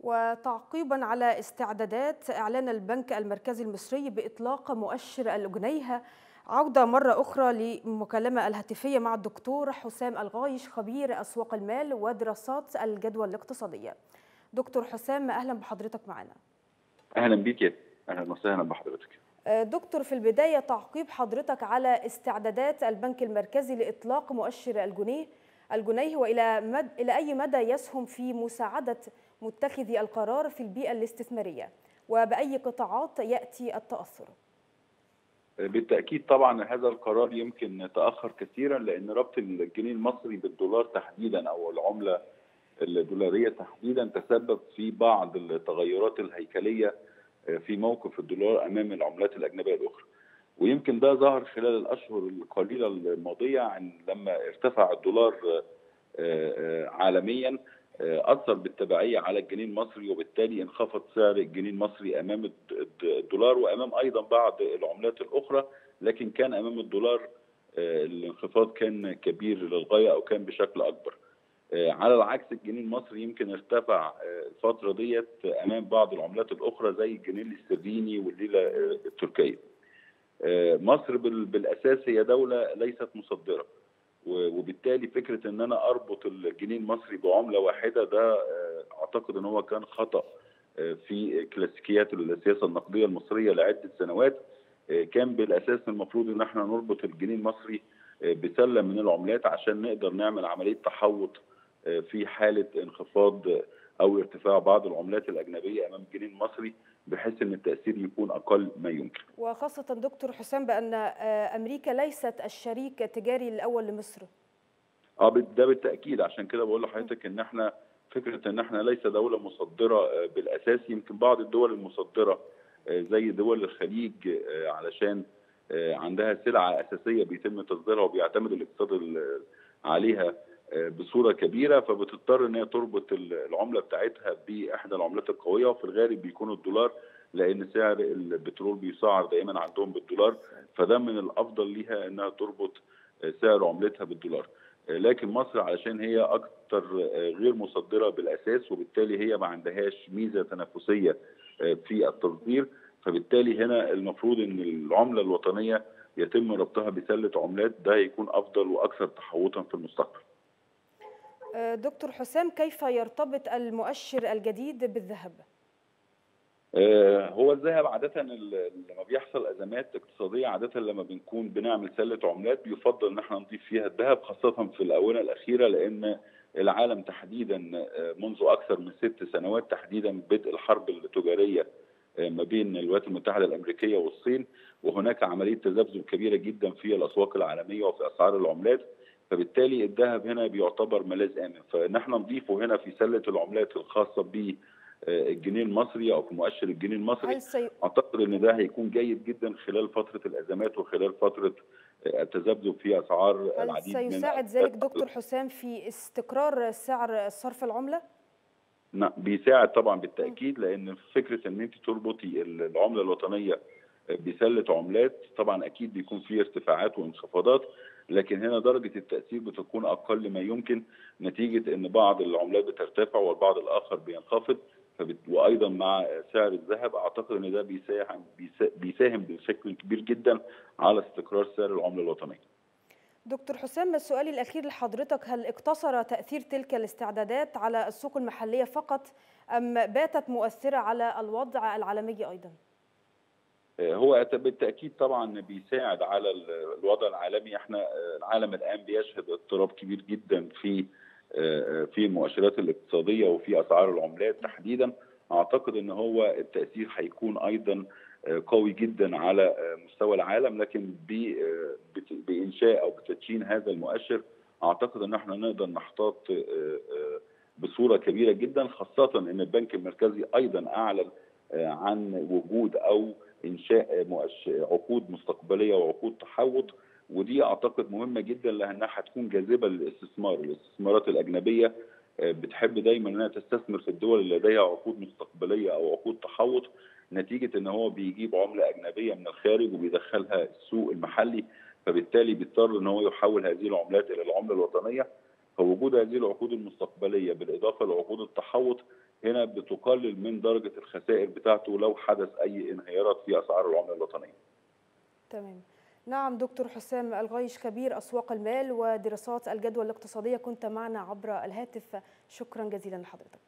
وتعقيبا على استعدادات إعلان البنك المركزي المصري بإطلاق مؤشر الجنيه عودة مرة أخرى للمكالمة الهاتفية مع الدكتور حسام الغايش خبير أسواق المال ودراسات الجدوى الاقتصادية دكتور حسام أهلا بحضرتك معنا اهلا بيك اهلا وسهلا بحضرتك دكتور في البداية تعقيب حضرتك على استعدادات البنك المركزي لإطلاق مؤشر الجنيه الجنيه وإلى مد... إلى أي مدى يسهم في مساعدة متخذي القرار في البيئة الاستثمارية وبأي قطاعات يأتي التأثر؟ بالتأكيد طبعا هذا القرار يمكن تأخر كثيرا لأن ربط الجنيه المصري بالدولار تحديدا أو العملة الدولارية تحديدا تسبب في بعض التغيرات الهيكلية في موقف الدولار أمام العملات الأجنبية الأخرى ويمكن ده ظهر خلال الأشهر القليلة الماضية عن لما ارتفع الدولار عالميا اثر بالتبعيه على الجنيه المصري وبالتالي انخفض سعر الجنيه المصري امام الدولار وامام ايضا بعض العملات الاخرى لكن كان امام الدولار الانخفاض كان كبير للغايه او كان بشكل اكبر. على العكس الجنيه المصري يمكن ارتفع الفتره ديت امام بعض العملات الاخرى زي الجنيه الاسترليني والليره التركيه. مصر بالاساس هي دوله ليست مصدره. وبالتالي فكره ان انا اربط الجنيه المصري بعمله واحده ده اعتقد ان هو كان خطا في كلاسيكيات السياسه النقديه المصريه لعده سنوات كان بالاساس المفروض ان احنا نربط الجنيه المصري بسله من العملات عشان نقدر نعمل عمليه تحوط في حاله انخفاض او ارتفاع بعض العملات الاجنبيه امام الجنيه المصري بحيث ان التاثير يكون اقل ما يمكن. وخاصه دكتور حسام بان امريكا ليست الشريك التجاري الاول لمصر. اه ده بالتاكيد عشان كده بقول لحضرتك ان احنا فكره ان احنا ليس دوله مصدره بالاساس يمكن بعض الدول المصدره زي دول الخليج علشان عندها سلعه اساسيه بيتم تصديرها وبيعتمد الاقتصاد عليها بصوره كبيره فبتضطر ان هي تربط العمله بتاعتها باحدى العملات القويه وفي الغالب بيكون الدولار لان سعر البترول بيسعر دائما عندهم بالدولار فده من الافضل ليها انها تربط سعر عملتها بالدولار لكن مصر علشان هي اكثر غير مصدره بالاساس وبالتالي هي ما عندهاش ميزه تنافسيه في التصدير فبالتالي هنا المفروض ان العمله الوطنيه يتم ربطها بسله عملات ده هيكون افضل واكثر تحوطا في المستقبل. دكتور حسام كيف يرتبط المؤشر الجديد بالذهب؟ هو الذهب عادة لما بيحصل أزمات اقتصادية عادة لما بنكون بنعمل سلة عملات بيفضل إن احنا نضيف فيها الذهب خاصة في الآونة الأخيرة لأن العالم تحديدا منذ أكثر من ست سنوات تحديدا بدء الحرب التجارية ما بين الولايات المتحدة الأمريكية والصين وهناك عملية تذبذب كبيرة جدا في الأسواق العالمية وفي أسعار العملات فبالتالي الذهب هنا بيعتبر ملاذ امن فان احنا نضيفه هنا في سله العملات الخاصه بالجنيه المصري او في مؤشر الجنيه المصري سي... اعتقد ان ده هيكون جيد جدا خلال فتره الازمات وخلال فتره التذبذب في اسعار هل العديد سيساعد ذلك دكتور حسام في استقرار سعر صرف العمله؟ نعم بيساعد طبعا بالتاكيد لان فكره ان انت تربطي العمله الوطنيه بسله عملات طبعا اكيد بيكون في ارتفاعات وانخفاضات لكن هنا درجة التأثير بتكون أقل ما يمكن نتيجة أن بعض العملات بترتفع والبعض الآخر بينخفض فبت... وأيضا مع سعر الذهب أعتقد أن ده بيساهم بيساهم بشكل كبير جدا على استقرار سعر العملة الوطنية. دكتور حسام سؤالي الأخير لحضرتك هل اقتصر تأثير تلك الاستعدادات على السوق المحلية فقط أم باتت مؤثرة على الوضع العالمي أيضاً؟ هو بالتاكيد طبعا بيساعد على الوضع العالمي احنا العالم الان بيشهد اضطراب كبير جدا في في المؤشرات الاقتصاديه وفي اسعار العملات تحديدا اعتقد ان هو التاثير هيكون ايضا قوي جدا على مستوى العالم لكن بانشاء او بتدشين هذا المؤشر اعتقد ان احنا نقدر نحتاط بصوره كبيره جدا خاصه ان البنك المركزي ايضا اعلن عن وجود او انشاء عقود مستقبليه وعقود تحوط ودي اعتقد مهمه جدا لانها هتكون جاذبه للاستثمار، الاستثمارات الاجنبيه بتحب دايما انها تستثمر في الدول اللي لديها عقود مستقبليه او عقود تحوط نتيجه ان هو بيجيب عمله اجنبيه من الخارج وبيدخلها السوق المحلي فبالتالي بيضطر ان هو يحول هذه العملات الى العمله الوطنيه فوجود هذه العقود المستقبليه بالاضافه لعقود التحوط هنا بتقلل من درجه الخسائر بتاعته لو حدث اي انهيارات في اسعار العمله الوطنيه. تمام. نعم دكتور حسام الغايش خبير اسواق المال ودراسات الجدوى الاقتصاديه كنت معنا عبر الهاتف شكرا جزيلا لحضرتك.